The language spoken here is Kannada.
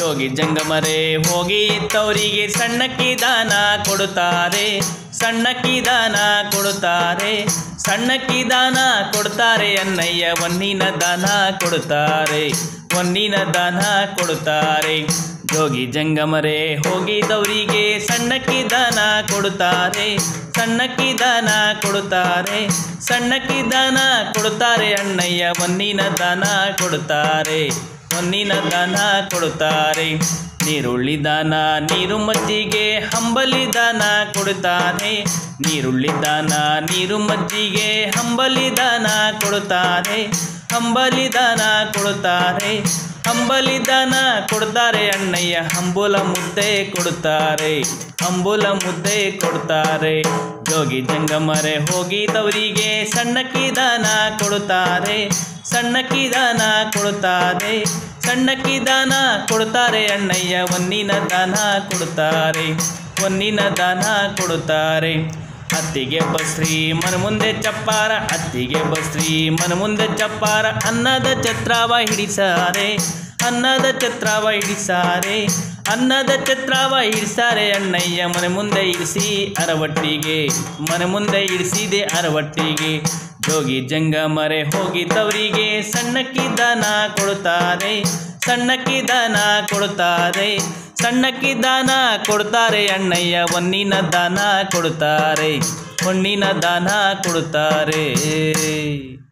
ಜೋಗಿ ಜಂಗಮರೆ ಹೋಗಿ ಇತ್ತವರಿಗೆ ಸಣ್ಣಕ್ಕಿ ದಾನ ಕೊಡುತ್ತಾರೆ ಸಣ್ಣಕ್ಕಿ ದಾನ ಕೊಡುತ್ತಾರೆ ಸಣ್ಣಕ್ಕಿ ದಾನ ಕೊಡ್ತಾರೆ ಅನ್ನಯ್ಯ ಒನ್ನಿನ ದಾನ ಕೊಡುತ್ತಾರೆ ಒನ್ನಿನ ದಾನ ಕೊಡುತ್ತಾರೆ ಜೋಗಿ ಜಂಗಮರೆ ಹೋಗಿದವರಿಗೆ ಸಣ್ಣಕ್ಕಿ ದಾನ ಕೊಡುತ್ತಾರೆ ಸಣ್ಣಕ್ಕಿ ದಾನ ಕೊಡುತ್ತಾರೆ ಸಣ್ಣಕ್ಕಿ ದಾನ ಕೊಡುತ್ತಾರೆ ಅಣ್ಣಯ್ಯ ಒನ್ನಿನ ದಾನ ಕೊಡುತ್ತಾರೆ ಹೊನ್ನಿನ ದಾನ ಕೊಡುತ್ತಾರೆ ನೀರುಳ್ಳಿ ದಾನ ನೀರು ಮಜ್ಜಿಗೆ ಹಂಬಲಿ ದಾನ ಕೊಡುತ್ತಾರೆ ನೀರುಳ್ಳಿ ದಾನ ನೀರು ಮಜ್ಜಿಗೆ ಹಂಬಲಿ ದಾನ ಕೊಡುತ್ತಾರೆ ಹಂಬಲಿ ದಾನ ಕೊಡುತ್ತಾರೆ ಹಂಬಲಿ ದಾನ ಕೊಡ್ತಾರೆ ಅಣ್ಣಯ್ಯ ಹಂಬುಲ ಮುದ್ದೆ ಕೊಡುತ್ತಾರೆ ಹಂಬುಲ ಮುದ್ದೆ ಕೊಡ್ತಾರೆ ಜೋಗಿ ಜಂಗಮರೆ ಹೋಗಿದವರಿಗೆ ಸಣ್ಣಕ್ಕಿ ದಾನ ಕೊಡುತ್ತಾರೆ ಸಣ್ಣಕ್ಕಿ ದಾನ ಕೊಡುತ್ತಾರೆ ಸಣ್ಣಕ್ಕಿ ದಾನ ಕೊಡುತ್ತಾರೆ ಅಣ್ಣಯ್ಯ ಒನ್ನಿನ ದಾನ ಕೊಡುತ್ತಾರೆ ಒನ್ನಿನ ದಾನ ಕೊಡುತ್ತಾರೆ ಅತ್ತಿಗೆ ಬಸ್ರಿ ಮನ ಮುಂದೆ ಚಪ್ಪಾರ ಅತ್ತಿಗೆ ಬಸ್ರಿ ಮನ ಮುಂದೆ ಚಪ್ಪಾರ ಅನ್ನದ ಛತ್ರವ ಹಿಡಿಸಾರೆ ಅನ್ನದ ಛತ್ರವ ಹಿಡಿಸಾರೆ ಅನ್ನದ ಛತ್ರವ ಹಿಡಿಸಾರೆ ಅಣ್ಣಯ್ಯ ಮನೆ ಮುಂದೆ ಇರಿಸಿ ಅರವಟ್ಟಿಗೆ ಮನೆ ಮುಂದೆ ಇರಿಸಿದೆ ಅರವಟ್ಟಿಗೆ ಜೋಗಿ ಜಂಗಮರೆ ಹೋಗಿದ್ದವರಿಗೆ ಸಣ್ಣಕ್ಕಿ ದಾನ ಕೊಡುತ್ತಾರೆ ಸಣ್ಣಕ್ಕಿ ದಾನ ಕೊಡುತ್ತಾರೆ ಸಣ್ಣಕ್ಕಿ ದಾನ ಕೊಡ್ತಾರೆ ಅಣ್ಣಯ್ಯ ಒನ್ನಿನ ದಾನ ಕೊಡುತ್ತಾರೆ ಹೊಣ್ಣಿನ ದಾನ ಕೊಡುತ್ತಾರೆ